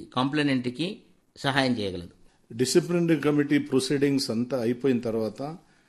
కాంప్లైనెంట్కి సహాయం చేయగలదు disciplinary committee proceedings అంతా అయిపోయిన తర్వాత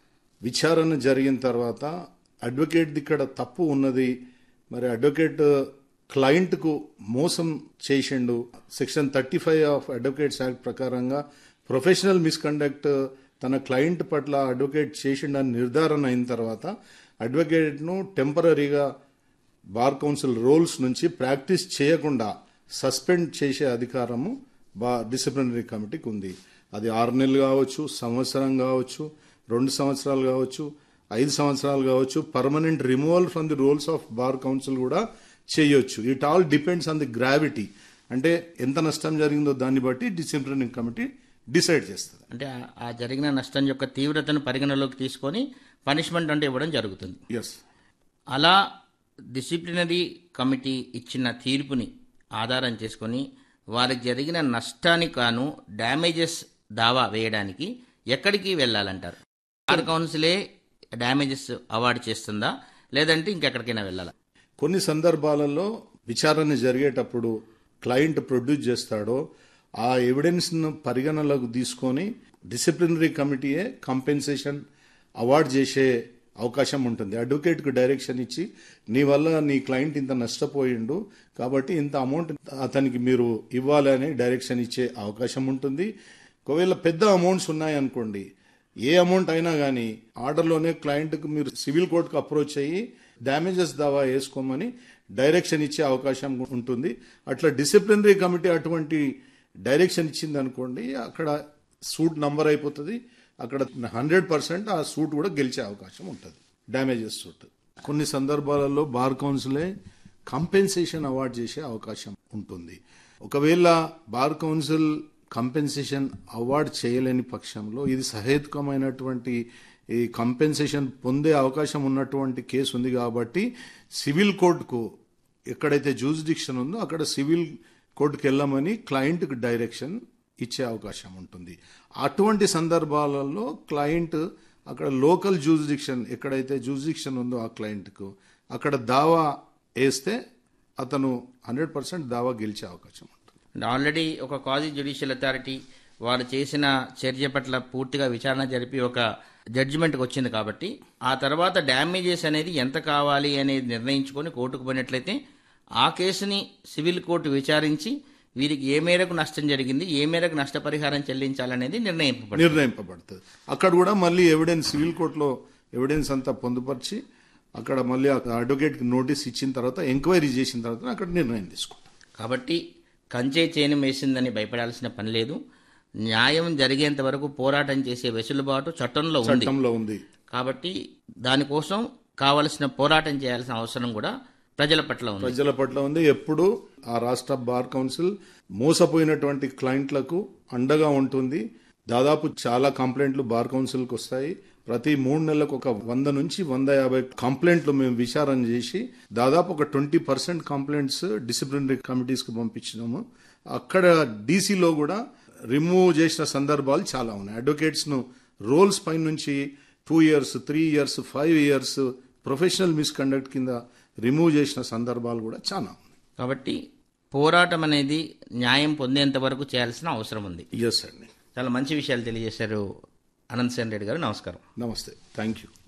విచారణ జరిగిన తర్వాత అడ్వకేట్ ఇక్కడ తప్పు ఉన్నది మరి అడ్వకేట్ క్లయింట్కు మోసం చేసిండు section thirty five of advocates act ప్రకారంగా ప్రొఫెషనల్ మిస్కండక్ట్ తన క్లయింట్ పట్ల అడ్వకేట్ చేసిండని నిర్ధారణ అయిన తర్వాత అడ్వకేట్ను టెంపరీగా బార్ కౌన్సిల్ రోల్స్ నుంచి ప్రాక్టీస్ చేయకుండా సస్పెండ్ చేసే అధికారము బా డిసిప్లినరీ కమిటీకి ఉంది అది ఆరు నెలలు కావచ్చు సంవత్సరం కావచ్చు రెండు సంవత్సరాలు కావచ్చు ఐదు సంవత్సరాలు కావచ్చు permanent removal from the rolls of bar council కూడా చేయొచ్చు it all depends on the gravity అంటే ఎంత నష్టం జరిగిందో దాన్ని బట్టి డిసిప్లినరీ కమిటీ డిసైడ్ చేస్తుంది అంటే ఆ- ఆ జరిగిన నష్టం యొక్క తీవ్రతను పరిగణలోకి తీసుకొని పనిష్మెంట్ అంటే ఇవ్వడం జరుగుతుంది ఎస్ అలా డిసిప్లినరీ కమిటీ ఇచ్చిన తీర్పుని ఆధారం చేసుకొని వారికి జరిగిన నష్టానికి కాను డ్యామేజెస్ దావా వేయడానికి ఎక్కడికి వెళ్ళాలంటారు బార్ కౌన్సిలే డ్యామేజెస్ అవార్డు చేస్తుందా లేదంటే ఇంకెక్కడికైనా వెళ్ళాలా కొన్ని సందర్భాలలో విచారణ జరిగేటప్పుడు క్లయింట్ ప్రొడ్యూస్ చేస్తాడో ఆ ఎవిడెన్స్ను పరిగణలోకి తీసుకొని డిసిప్లినరీ కమిటీయే కంపెన్సేషన్ అవార్డ్ చేసే అవకాశం ఉంటుంది అడ్వకేట్కు డైరెక్షన్ ఇచ్చి నీ వల్ల నీ క్లయింట్ ఇంత నష్టపోయిండు కాబట్టి ఇంత అమౌంట్ అతనికి మీరు ఇవ్వాలని డైరెక్షన్ ఇచ్చే అవకాశం ఉంటుంది ఒకవేళ పెద్ద అమౌంట్స్ ఉన్నాయనుకోండి ఏ అమౌంట్ అయినా కానీ ఆర్డర్లోనే క్లయింట్కి మీరు సివిల్ కోర్టుకు అప్రోచ్ అయ్యి డ్యామేజెస్ దావా వేసుకోమని డైరెక్షన్ ఇచ్చే అవకాశం ఉంటుంది అట్లా డిసిప్లినరీ కమిటీ అటువంటి డైరెక్షన్ ఇచ్చింది అనుకోండి అక్కడ సూట్ నంబర్ అయిపోతుంది అక్కడ హండ్రెడ్ పర్సెంట్ ఆ సూట్ కూడా గెలిచే అవకాశం ఉంటుంది డ్యామేజెస్ సూట్ కొన్ని సందర్భాలలో బార్ కౌన్సిలే కంపెన్సేషన్ అవార్డ్ చేసే అవకాశం ఉంటుంది ఒకవేళ బార్ కౌన్సిల్ కంపెన్సేషన్ అవార్డ్ చేయలేని పక్షంలో ఇది సహేతుకమైనటువంటి ఈ కంపెన్సేషన్ పొందే అవకాశం ఉన్నటువంటి కేసు ఉంది కాబట్టి సివిల్ కోర్టుకు ఎక్కడైతే జూరిడిక్షన్ ఉందో అక్కడ సివిల్ కోర్టుకు వెళ్ళమని క్లయింట్కి డైరెక్షన్ ఇచ్చే అవకాశం ఉంటుంది అటువంటి సందర్భాలలో క్లయింట్ అక్కడ లోకల్ జూరిడిక్షన్ ఎక్కడైతే జూరిడిక్షన్ ఉందో ఆ క్లయింట్కు అక్కడ దావా వేస్తే అతను హండ్రెడ్ పర్సెంట్ దావా గెలిచే అవకాశం ఉంటుంది ఆల్రెడీ ఒక కాజీ జ్యుడిషియల్ అథారిటీ వారు చేసిన చర్య పట్ల పూర్తిగా విచారణ జరిపి ఒక జడ్జిమెంట్కి వచ్చింది కాబట్టి ఆ తర్వాత డ్యామేజెస్ అనేది ఎంత కావాలి అనేది నిర్ణయించుకొని కోర్టుకు పోయినట్లయితే ఆ కేసుని సివిల్ కోర్టు విచారించి వీరికి ఏ మేరకు నష్టం జరిగింది ఏ మేరకు నష్టపరిహారం చెల్లించాలనేది నిర్ణయింపబడింది నిర్ణయింపబడుతుంది అక్కడ కూడా మళ్ళీ ఎవిడెన్స్ సివిల్ కోర్టులో ఎవిడెన్స్ అంతా పొందుపరిచి అక్కడ మళ్ళీ అడ్వకేట్కి నోటీస్ ఇచ్చిన తర్వాత ఎంక్వైరీ చేసిన తర్వాత అక్కడ నిర్ణయం తీసుకుంటాం కాబట్టి కంచే చేను వేసిందని భయపడాల్సిన పని లేదు న్యాయం జరిగేంత వరకు పోరాటం చేసే వెసులుబాటు చట్టంలో ఉంది చట్టంలో ఉంది కాబట్టి దానికోసం కావలసిన పోరాటం చేయాల్సిన అవసరం కూడా ప్రజల పట్ల ఉంది ప్రజల పట్ల ఉంది ఎప్పుడు ఆ రాష్ట్ర బార్ కౌన్సిల్ మోసపోయినటువంటి క్లయింట్లకు అండగా ఉంటుంది దాదాపు చాలా కంప్లైంట్లు బార్ కౌన్సిల్కి వస్తాయి ప్రతి మూడు నెలలకు ఒక వంద నుంచి వంద యాభై కంప్లైంట్లు మేము విచారణ చేసి దాదాపు ఒక ట్వంటీ పర్సెంట్ కంప్లైంట్స్ డిసిప్లినరీ కమిటీస్కి పంపించినాము అక్కడ డీసీలో కూడా రిమూవ్ చేసిన సందర్భాలు చాలా ఉన్నాయి అడ్వకేట్స్ను రోల్స్ పై నుంచి two years three years five years professional misconduct కింద రిమూవ్ చేసిన సందర్భాలు కూడా చాలా ఉన్నాయి కాబట్టి పోరాటం అనేది న్యాయం పొందేంత వరకు చేయాల్సిన అవసరం ఉంది ఎస్ అండి చాలా మంచి విషయాలు తెలియజేశారు అనంత్ సేన్ రెడ్డి గారు నమస్కారం నమస్తే థ్యాంక్ యూ